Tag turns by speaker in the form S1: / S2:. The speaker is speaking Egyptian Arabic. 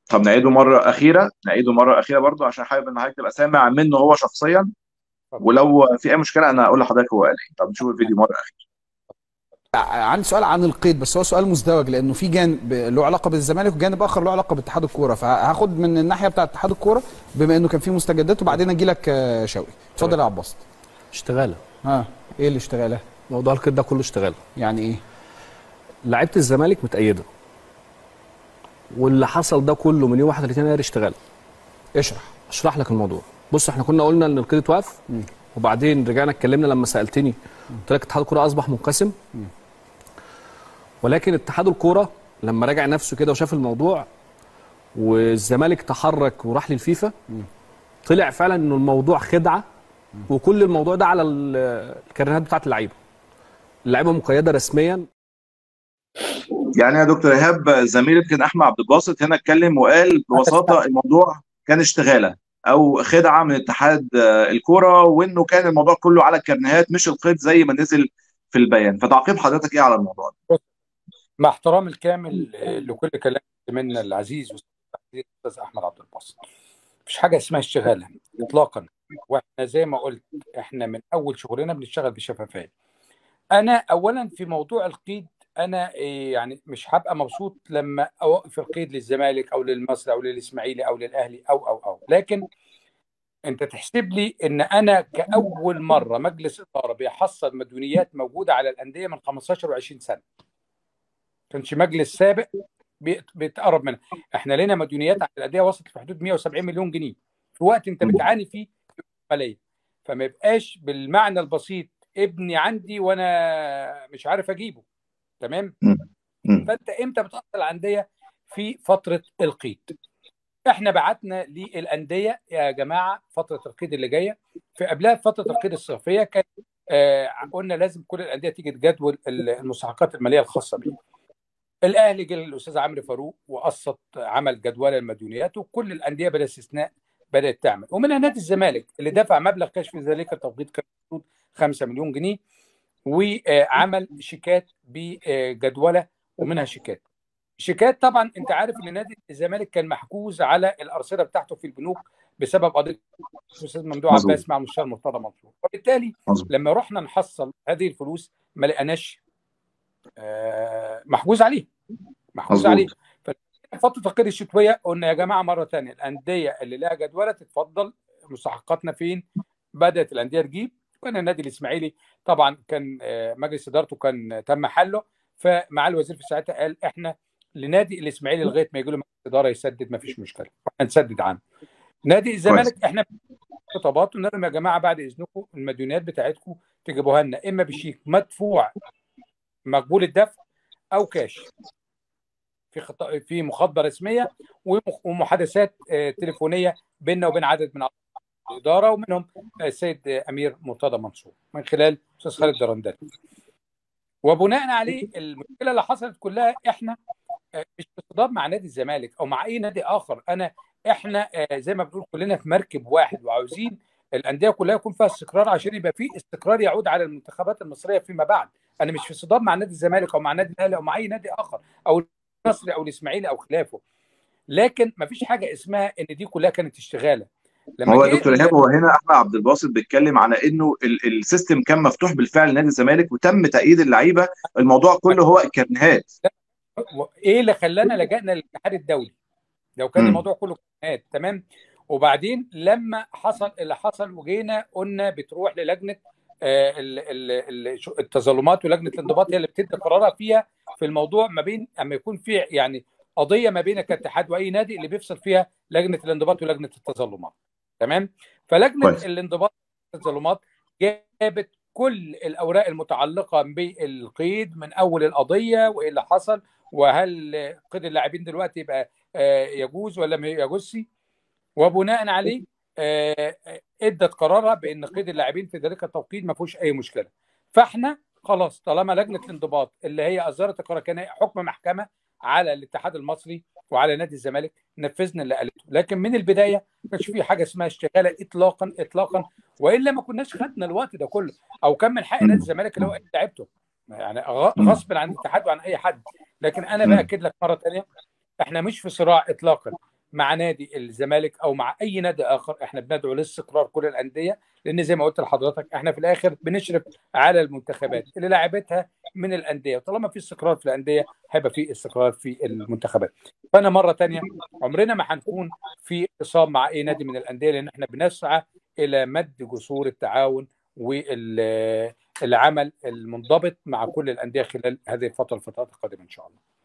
S1: طب نعيده مره اخيره نعيده مره اخيره برضو عشان حابب ان حضرتك تبقى سامع منه هو شخصيا ولو في اي مشكله انا اقول لحضرتك هو قال ايه طب نشوف الفيديو مره اخيره
S2: عندي سؤال عن القيد بس هو سؤال مزدوج لانه في جانب له علاقه بالزمالك وجانب اخر له علاقه باتحاد الكوره فهاخد من الناحيه بتاعه اتحاد الكوره بما انه كان في مستجدات وبعدين اجي لك آه، شوقي اتفضل يا عباس
S3: اشتغاله
S2: ها ايه اللي اشتغاله
S3: موضوع القيد ده كله اشتغاله
S2: يعني ايه
S3: لعيبه الزمالك متأيده واللي حصل ده كله من يوم 31 يناير اشتغاله
S2: اشرح
S3: اشرح لك الموضوع بص احنا كنا قلنا ان القيد اتوقف وبعدين رجعنا اتكلمنا لما سالتني قلت لك اتحاد الكوره اصبح منقسم ولكن اتحاد الكوره لما راجع نفسه كده وشاف الموضوع والزمالك تحرك وراح للفيفا طلع فعلا انه الموضوع خدعه وكل الموضوع ده على ال- الكارنيهات بتاعت اللعيبه اللعيبه مقيده رسميا
S1: يعني يا دكتور ايهاب زميل يمكن احمد عبد الباسط هنا اتكلم وقال ببساطه الموضوع كان اشتغاله او خدعه من اتحاد آه، الكوره وانه كان الموضوع كله على الكرنيهات مش القيد زي ما نزل في البيان فتعقيب حضرتك ايه على الموضوع ده؟
S4: مع احترامي الكامل آه، لكل كلام زميلنا العزيز والعزيز الاستاذ احمد عبد الباسط مفيش حاجه اسمها اشتغاله اطلاقا واحنا زي ما قلت احنا من اول شغلنا بنشتغل بشفافيه انا اولا في موضوع القيد انا إيه، يعني مش هبقى مبسوط لما اوقف القيد للزمالك او للمصري او للاسماعيلي او للاهلي او او او لكن انت تحسب لي ان انا كاول مره مجلس اداره بيحصل مديونيات موجوده على الانديه من 15 و20 سنه كانش مجلس سابق بيت- بيتقرب منها احنا لنا مديونيات على الانديه وصلت في حدود 170 مليون جنيه في وقت انت بتعاني فيه في الماليه فما يبقاش بالمعنى البسيط ابني عندي وانا مش عارف اجيبه تمام
S1: مم.
S4: فانت امتى بتاثر الانديه في فتره القيد احنا بعتنا للانديه يا جماعه فتره القيد اللي جايه في قبلها فتره القيد الصيفيه كان آه قلنا لازم كل الانديه تيجي تجدول المستحقات الماليه الخاصه بيها الاهلي جه الاستاذ عمرو فاروق وقسط عمل جدول المديونيات وكل الانديه بلا استثناء بدات تعمل ومنها نادي الزمالك اللي دفع مبلغ كشف ذلك التوقيت كان حدود 5 مليون جنيه وعمل شيكات بجدوله ومنها شيكات شيكات طبعا انت عارف ان نادي الزمالك كان محجوز على الارصده بتاعته في البنوك بسبب قضيه الاستاذ ممدوح
S1: مظبوط.
S4: عباس مع المستشار مرتضى منصور وبالتالي
S1: مظبوط.
S4: لما رحنا نحصل هذه الفلوس ما لقيناش آه، محجوز عليه محجوز
S1: مظبوط.
S4: عليه فتره القيد الشتويه قلنا يا جماعه مره ثانيه الانديه اللي لها جدوله تتفضل مستحقاتنا فين بدات الانديه تجيب كان النادي الاسماعيلي طبعا كان آه، مجلس ادارته كان تم حله فمع الوزير في ساعتها قال احنا لنادي الاسماعيلي لغايه ما يجي له مجلس اداره يسدد ما فيش مشكله احنا نسدد عنه نادي الزمالك احنا خطابات قلنا لهم يا جماعه بعد اذنكم المديونيات بتاعتكم تجيبوها لنا اما بشيك مدفوع مقبول الدفع او كاش في خط... في مخاطبه رسميه ومخ- ومحادثات آه، تليفونيه بيننا وبين عدد من اعضاء الاداره ومنهم السيد آه، امير مرتضى منصور من خلال استاذ خالد درندل وبناء عليه المشكله اللي حصلت كلها احنا آه، مش في صدام مع نادي الزمالك او مع اي نادي اخر انا احنا آه، زي ما بنقول كلنا في مركب واحد وعاوزين الانديه كلها يكون فيها استقرار عشان يبقى في استقرار يعود على المنتخبات المصريه فيما بعد انا مش في صدام مع نادي الزمالك او مع نادي الاهلي او مع اي نادي اخر او المصري او الاسماعيلي او خلافه لكن ما فيش حاجه اسمها ان دي كلها كانت اشتغاله
S1: ما هو يا
S4: جه-
S1: دكتور ايهاب هو هنا احمد عبد الباسط بيتكلم على انه ال- السيستم كان مفتوح بالفعل لنادي الزمالك وتم تأييد اللعيبه الموضوع كله هو الكرنيهات
S4: ايه اللي خلانا لجأنا للاتحاد الدولي لو كان
S1: مم.
S4: الموضوع كله كرنيهات تمام وبعدين لما حصل اللي حصل وجينا قلنا بتروح للجنه آه، ال- ال- ال- شو- التظلمات ولجنه الانضباط هي اللي بتدي قرارها فيها في الموضوع ما بين اما يكون في يعني قضيه ما بينك كاتحاد واي نادي اللي بيفصل فيها لجنه الانضباط ولجنه التظلمات تمام فلجنه
S1: كويس.
S4: الانضباط والتظلمات جابت كل الاوراق المتعلقه بالقيد من اول القضيه وايه اللي حصل وهل قيد اللاعبين دلوقتي يبقى آه، يجوز ولا ما يجوزش وبناء عليه آه، آه، ادت قرارها بان قيد اللاعبين في ذلك التوقيت ما فيهوش اي مشكله فاحنا خلاص طالما لجنه الانضباط اللي هي اصدرت القرار كان حكم محكمه على الاتحاد المصري وعلى نادي الزمالك نفذنا اللي قالته لكن من البدايه ما كانش في حاجه اسمها اشتغاله اطلاقا اطلاقا والا ما كناش خدنا الوقت ده كله او كان من حق
S1: مم.
S4: نادي الزمالك اللي هو لعبته يعني غ-
S1: مم.
S4: غصب عن الاتحاد وعن اي حد لكن انا
S1: مم.
S4: باكد لك مره ثانيه احنا مش في صراع اطلاقا مع نادي الزمالك او مع اي نادي اخر احنا بندعو لاستقرار كل الانديه لان زي ما قلت لحضرتك احنا في الاخر بنشرف على المنتخبات اللي لاعبتها من الانديه طالما في استقرار في الانديه هيبقى في استقرار في المنتخبات فانا مره تانية عمرنا ما هنكون في اتصال مع اي نادي من الانديه لان احنا بنسعى الى مد جسور التعاون والعمل المنضبط مع كل الانديه خلال هذه الفتره الفترات القادمه ان شاء الله